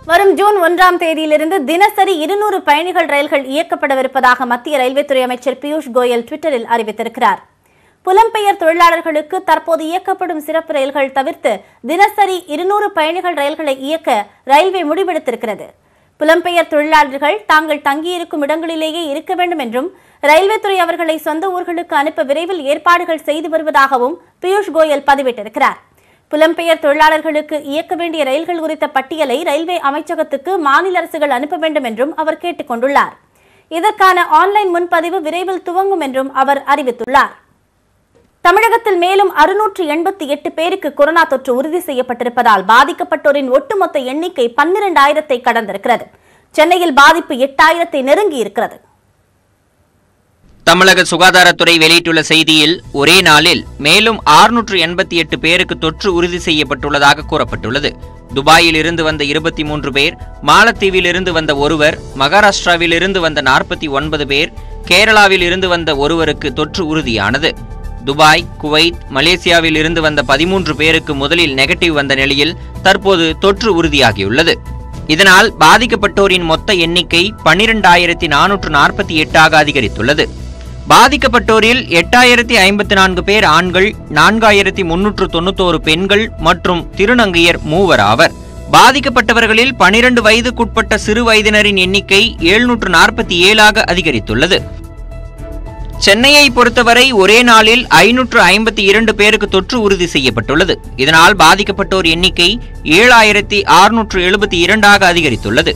வரும் ஜூன் ஒன்றாம் தேதியிலிருந்து தினசரி இருநூறு பயணிகள் ரயில்கள் இயக்கப்படவிருப்பதாக மத்திய ரயில்வே துறை அமைச்சர் பியூஷ் கோயல் ட்விட்டரில் அறிவித்திருக்கிறார் புலம்பெயர் தொழிலாளர்களுக்கு தற்போது இயக்கப்படும் சிறப்பு ரயில்கள் தவிர்த்து தினசரி இருநூறு பயணிகள் ரயில்களை இயக்க ரயில்வே முடிவெடுத்திருக்கிறது புலம்பெயர் தொழிலாளர்கள் தாங்கள் தங்கியிருக்கும் இடங்களிலேயே இருக்க வேண்டும் என்றும் ரயில்வே துறை அவர்களை சொந்த ஊர்களுக்கு அனுப்ப விரைவில் ஏற்பாடுகள் செய்து வருவதாகவும் பியூஷ் கோயல் பதிவிட்டிருக்கிறார் புலம்பெயர் தொழிலாளர்களுக்கு இயக்க வேண்டிய ரயில்கள் குறித்த பட்டியலை ரயில்வே அமைச்சகத்துக்கு மாநில அரசுகள் அனுப்ப வேண்டும் என்றும் அவர் கேட்டுக் கொண்டுள்ளார் இதற்கான ஆன்லைன் முன்பதிவு விரைவில் துவங்கும் என்றும் அவர் அறிவித்துள்ளார் தமிழகத்தில் மேலும் அறுநூற்று எண்பத்தி எட்டு பேருக்கு கொரோனா தொற்று உறுதி செய்யப்பட்டிருப்பதால் பாதிக்கப்பட்டோரின் ஒட்டுமொத்த எண்ணிக்கை பன்னிரண்டாயிரத்தை கடந்திருக்கிறது சென்னையில் பாதிப்பு எட்டாயிரத்தை நெருங்கி இருக்கிறது தமிழக சுகாதாரத்துறை வெளியிட்டுள்ள செய்தியில் ஒரே நாளில் மேலும் ஆறுநூற்று எண்பத்தி எட்டு பேருக்கு தொற்று உறுதி செய்யப்பட்டுள்ளதாக கூறப்பட்டுள்ளது துபாயில் இருந்து வந்த இருபத்தி மூன்று பேர் மாலத்தீவில் இருந்து வந்த ஒருவர் மகாராஷ்டிராவில் இருந்து வந்த நாற்பத்தி ஒன்பது பேர் கேரளாவில் இருந்து வந்த ஒருவருக்கு தொற்று உறுதியானது துபாய் குவைத் மலேசியாவில் இருந்து வந்த பதிமூன்று பேருக்கு முதலில் நெகட்டிவ் வந்த நிலையில் தற்போது தொற்று உறுதியாகியுள்ளது இதனால் பாதிக்கப்பட்டோரின் மொத்த எண்ணிக்கை பன்னிரண்டாயிரத்தி நானூற்று நாற்பத்தி எட்டாக அதிகரித்துள்ளது பாதிக்கப்பட்டோரில் எட்டாயிரத்தி ஐம்பத்தி நான்கு பேர் ஆண்கள் நான்காயிரத்தி முன்னூற்று தொண்ணூத்தோரு பெண்கள் மற்றும் திருநங்கையர் மூவர் ஆவர் பாதிக்கப்பட்டவர்களில் பனிரெண்டு வயதுக்குட்பட்ட சிறு வயதினரின் எண்ணிக்கை எழுநூற்று நாற்பத்தி ஏழாக அதிகரித்துள்ளது சென்னையை பொறுத்தவரை ஒரே நாளில் ஐநூற்று ஐம்பத்தி இரண்டு பேருக்கு தொற்று உறுதி செய்யப்பட்டுள்ளது இதனால் பாதிக்கப்பட்டோர் எண்ணிக்கை ஏழாயிரத்தி அறுநூற்று எழுபத்தி இரண்டாக அதிகரித்துள்ளது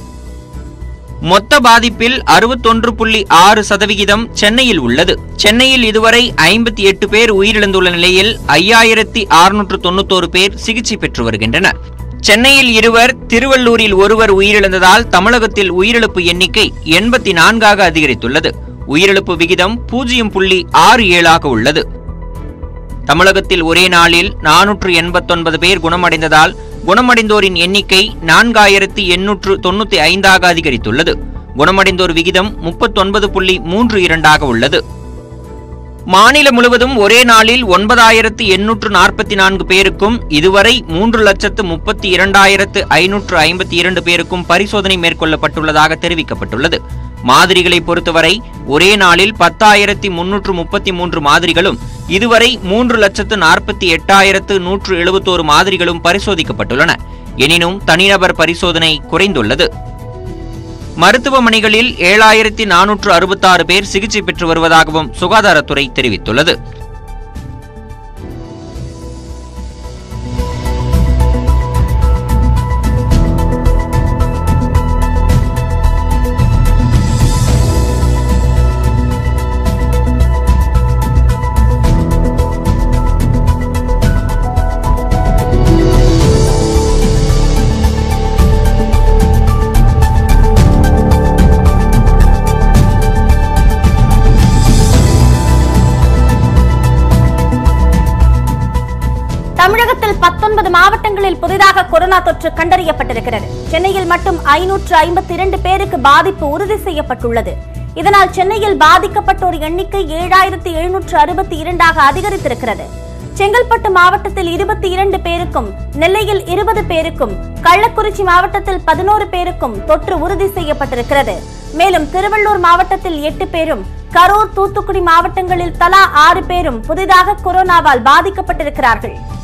மொத்த பாதிப்பில் அறுபத்தொன்று புள்ளி ஆறு சதவிகிதம் சென்னையில் உள்ளது சென்னையில் இதுவரை ஐம்பத்தி எட்டு பேர் உயிரிழந்துள்ள நிலையில் ஐயாயிரத்தி அறுநூற்று தொண்ணூத்தோரு பேர் சிகிச்சை பெற்று வருகின்றனர் சென்னையில் இருவர் திருவள்ளூரில் ஒருவர் உயிரிழந்ததால் தமிழகத்தில் உயிரிழப்பு எண்ணிக்கை எண்பத்தி நான்காக அதிகரித்துள்ளது உயிரிழப்பு விகிதம் பூஜ்ஜியம் புள்ளி ஆறு ஏழாக உள்ளது தமிழகத்தில் ஒரே நாளில் நானூற்று எண்பத்தொன்பது பேர் குணமடைந்ததால் குணமடைந்தோரின் எண்ணிக்கை நான்காயிரத்தி எண்ணூற்று தொண்ணூத்தி ஐந்தாக அதிகரித்துள்ளது குணமடைந்தோர் விகிதம் முப்பத்தொன்பது புள்ளி மூன்று இரண்டாக உள்ளது மாநிலம் முழுவதும் ஒரே நாளில் ஒன்பதாயிரத்து எண்ணூற்று நாற்பத்தி நான்கு பேருக்கும் இதுவரை மூன்று லட்சத்து முப்பத்தி இரண்டாயிரத்து ஐநூற்று ஐம்பத்தி இரண்டு பேருக்கும் பரிசோதனை மேற்கொள்ளப்பட்டுள்ளதாக தெரிவிக்கப்பட்டுள்ளது மாதிரிகளை பொறுத்தவரை ஒரே நாளில் பத்தாயிரத்தி முன்னூற்று முப்பத்தி மூன்று மாதிரிகளும் இதுவரை மூன்று லட்சத்து நாற்பத்தி எட்டாயிரத்து நூற்று எழுபத்தோரு மாதிரிகளும் பரிசோதிக்கப்பட்டுள்ளன எனினும் தனிநபர் பரிசோதனை குறைந்துள்ளது மருத்துவமனைகளில் ஏழாயிரத்தி நானூற்று அறுபத்தாறு பேர் சிகிச்சை பெற்று வருவதாகவும் சுகாதாரத்துறை தெரிவித்துள்ளது தமிழகத்தில் பத்தொன்பது மாவட்டங்களில் புதிதாக கொரோனா தொற்று கண்டறியப்பட்டிருக்கிறது சென்னையில் மட்டும் ஐநூற்று ஐம்பத்தி இரண்டு பேருக்கு பாதிப்பு உறுதி செய்யப்பட்டுள்ளது இதனால் சென்னையில் பாதிக்கப்பட்டோர் எண்ணிக்கை ஏழாயிரத்தி எழுநூற்று அறுபத்தி இரண்டாக அதிகரித்திருக்கிறது செங்கல்பட்டு மாவட்டத்தில் இருபத்தி இரண்டு பேருக்கும் நெல்லையில் இருபது பேருக்கும் கள்ளக்குறிச்சி மாவட்டத்தில் பதினோரு பேருக்கும் தொற்று உறுதி செய்யப்பட்டிருக்கிறது மேலும் திருவள்ளூர் மாவட்டத்தில் எட்டு பேரும் கரூர் தூத்துக்குடி மாவட்டங்களில் தலா ஆறு பேரும் புதிதாக கொரோனாவால் பாதிக்கப்பட்டிருக்கிறார்கள்